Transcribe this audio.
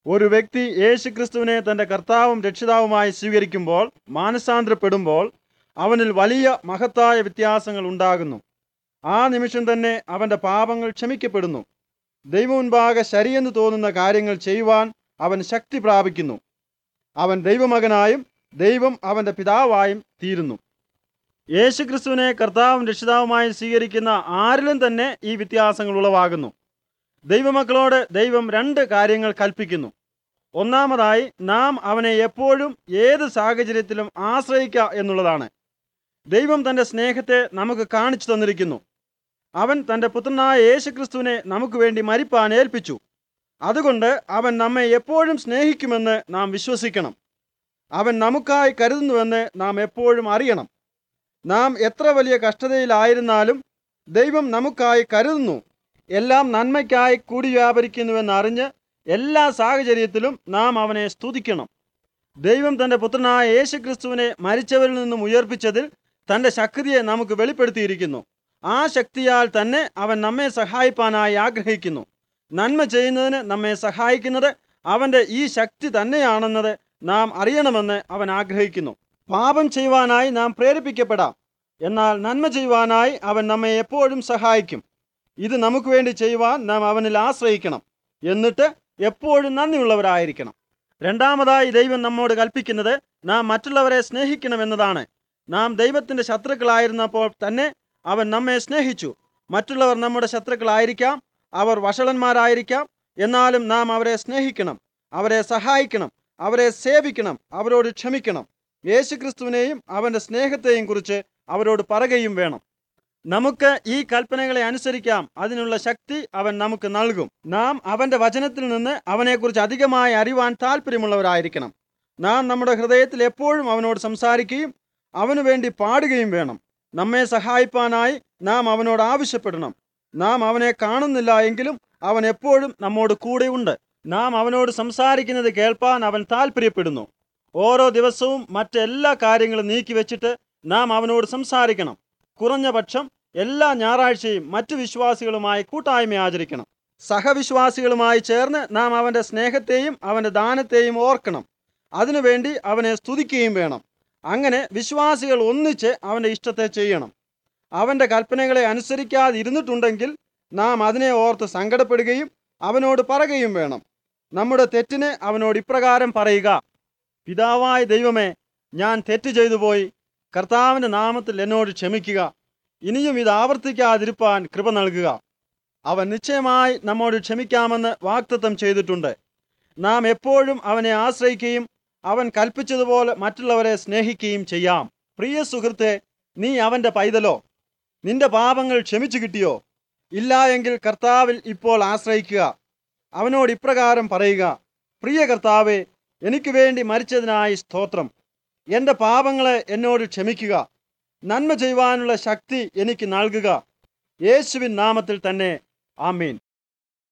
ഒരു വ്യക്തി യേശു ക്രിസ്തുവിനെ തൻ്റെ കർത്താവും രക്ഷിതാവുമായി സ്വീകരിക്കുമ്പോൾ മാനസാന്തരപ്പെടുമ്പോൾ അവനിൽ വലിയ മഹത്തായ വ്യത്യാസങ്ങൾ ഉണ്ടാകുന്നു ആ നിമിഷം തന്നെ അവൻ്റെ പാപങ്ങൾ ക്ഷമിക്കപ്പെടുന്നു ദൈവം മുൻപാകെ ശരിയെന്ന് തോന്നുന്ന കാര്യങ്ങൾ ചെയ്യുവാൻ അവൻ ശക്തി പ്രാപിക്കുന്നു അവൻ ദൈവമകനായും ദൈവം അവൻ്റെ പിതാവായും തീരുന്നു യേശു ക്രിസ്തുവിനെ കർത്താവും രക്ഷിതാവുമായി സ്വീകരിക്കുന്ന ആരിലും തന്നെ ഈ വ്യത്യാസങ്ങൾ ഉളവാകുന്നു ദൈവമക്കളോട് ദൈവം രണ്ട് കാര്യങ്ങൾ കൽപ്പിക്കുന്നു ഒന്നാമതായി നാം അവനെ എപ്പോഴും ഏത് സാഹചര്യത്തിലും ആശ്രയിക്കുക എന്നുള്ളതാണ് ദൈവം തൻ്റെ സ്നേഹത്തെ നമുക്ക് കാണിച്ചു തന്നിരിക്കുന്നു അവൻ തൻ്റെ പുത്രനായ യേശു ക്രിസ്തുവിനെ നമുക്ക് വേണ്ടി മരിപ്പാൻ ഏൽപ്പിച്ചു അതുകൊണ്ട് അവൻ നമ്മെ എപ്പോഴും സ്നേഹിക്കുമെന്ന് നാം വിശ്വസിക്കണം അവൻ നമുക്കായി കരുതുന്നുവെന്ന് നാം എപ്പോഴും അറിയണം നാം എത്ര വലിയ കഷ്ടതയിലായിരുന്നാലും ദൈവം നമുക്കായി കരുതുന്നു എല്ലാം നന്മയ്ക്കായി കൂടി വ്യാപരിക്കുന്നുവെന്ന് അറിഞ്ഞ് എല്ലാ സാഹചര്യത്തിലും നാം അവനെ സ്തുതിക്കണം ദൈവം തൻ്റെ പുത്രനായ യേശു ക്രിസ്തുവിനെ മരിച്ചവരിൽ നിന്നും ഉയർപ്പിച്ചതിൽ തൻ്റെ ശക്തിയെ നമുക്ക് വെളിപ്പെടുത്തിയിരിക്കുന്നു ആ ശക്തിയാൽ തന്നെ അവൻ നമ്മെ സഹായിപ്പാനായി ആഗ്രഹിക്കുന്നു നന്മ ചെയ്യുന്നതിന് നമ്മെ സഹായിക്കുന്നത് അവൻ്റെ ഈ ശക്തി തന്നെയാണെന്നത് നാം അറിയണമെന്ന് അവൻ ആഗ്രഹിക്കുന്നു പാപം ചെയ്യുവാനായി നാം പ്രേരിപ്പിക്കപ്പെടാം എന്നാൽ നന്മ ചെയ്യുവാനായി അവൻ നമ്മെ എപ്പോഴും സഹായിക്കും ഇത് നമുക്ക് വേണ്ടി ചെയ്യുവാൻ നാം അവനിൽ ആശ്രയിക്കണം എന്നിട്ട് എപ്പോഴും നന്ദിയുള്ളവരായിരിക്കണം രണ്ടാമതായി ദൈവം നമ്മോട് കൽപ്പിക്കുന്നത് നാം മറ്റുള്ളവരെ സ്നേഹിക്കണമെന്നതാണ് നാം ദൈവത്തിൻ്റെ ശത്രുക്കളായിരുന്നപ്പോൾ തന്നെ അവൻ നമ്മെ സ്നേഹിച്ചു മറ്റുള്ളവർ നമ്മുടെ ശത്രുക്കളായിരിക്കാം അവർ വഷളന്മാരായിരിക്കാം എന്നാലും നാം അവരെ സ്നേഹിക്കണം അവരെ സഹായിക്കണം അവരെ സേവിക്കണം അവരോട് ക്ഷമിക്കണം യേശുക്രിസ്തുവിനെയും അവൻ്റെ സ്നേഹത്തെയും കുറിച്ച് അവരോട് പറയുകയും വേണം നമുക്ക് ഈ കൽപ്പനകളെ അനുസരിക്കാം അതിനുള്ള ശക്തി അവൻ നമുക്ക് നൽകും നാം അവൻ്റെ വചനത്തിൽ നിന്ന് അവനെക്കുറിച്ച് അധികമായി അറിവാൻ താല്പര്യമുള്ളവരായിരിക്കണം നാം നമ്മുടെ ഹൃദയത്തിൽ എപ്പോഴും അവനോട് സംസാരിക്കുകയും അവനു വേണ്ടി പാടുകയും വേണം നമ്മെ സഹായിപ്പാനായി നാം അവനോട് ആവശ്യപ്പെടണം നാം അവനെ കാണുന്നില്ല എങ്കിലും അവൻ എപ്പോഴും നമ്മോട് കൂടെയുണ്ട് നാം അവനോട് സംസാരിക്കുന്നത് കേൾപ്പാൻ അവൻ താല്പര്യപ്പെടുന്നു ഓരോ ദിവസവും മറ്റെല്ലാ കാര്യങ്ങളും നീക്കി വെച്ചിട്ട് നാം അവനോട് സംസാരിക്കണം കുറഞ്ഞ പക്ഷം എല്ലാ ഞായറാഴ്ചയും മറ്റു വിശ്വാസികളുമായി കൂട്ടായ്മ ആചരിക്കണം സഹവിശ്വാസികളുമായി ചേർന്ന് നാം അവൻ്റെ സ്നേഹത്തെയും അവൻ്റെ ദാനത്തെയും ഓർക്കണം അതിനുവേണ്ടി അവനെ സ്തുതിക്കുകയും വേണം അങ്ങനെ വിശ്വാസികൾ ഒന്നിച്ച് അവൻ്റെ ഇഷ്ടത്തെ ചെയ്യണം അവൻ്റെ കൽപ്പനകളെ അനുസരിക്കാതിരുന്നിട്ടുണ്ടെങ്കിൽ നാം അതിനെ ഓർത്ത് സങ്കടപ്പെടുകയും അവനോട് പറയുകയും വേണം നമ്മുടെ തെറ്റിന് അവനോട് ഇപ്രകാരം പറയുക പിതാവായ ദൈവമേ ഞാൻ തെറ്റ് ചെയ്തു പോയി കർത്താവിൻ്റെ നാമത്തിൽ എന്നോട് ക്ഷമിക്കുക ഇനിയും ഇത് ആവർത്തിക്കാതിരിപ്പാൻ കൃപ നൽകുക അവൻ നിശ്ചയമായി നമ്മോട് ക്ഷമിക്കാമെന്ന് വാക്തത്വം ചെയ്തിട്ടുണ്ട് നാം എപ്പോഴും അവനെ ആശ്രയിക്കുകയും അവൻ കൽപ്പിച്ചതുപോലെ മറ്റുള്ളവരെ സ്നേഹിക്കുകയും ചെയ്യാം പ്രിയ സുഹൃത്തെ നീ അവൻ്റെ പൈതലോ നിന്റെ പാപങ്ങൾ ക്ഷമിച്ചു കിട്ടിയോ ഇല്ല എങ്കിൽ കർത്താവിൽ ഇപ്പോൾ ആശ്രയിക്കുക അവനോട് ഇപ്രകാരം പറയുക പ്രിയ കർത്താവെ എനിക്ക് വേണ്ടി മരിച്ചതിനായി സ്തോത്രം എൻ്റെ പാപങ്ങളെ എന്നോട് ക്ഷമിക്കുക നന്മ ചെയ്യുവാനുള്ള ശക്തി എനിക്ക് നൽകുക യേശുവിൻ നാമത്തിൽ തന്നെ ആമീൻ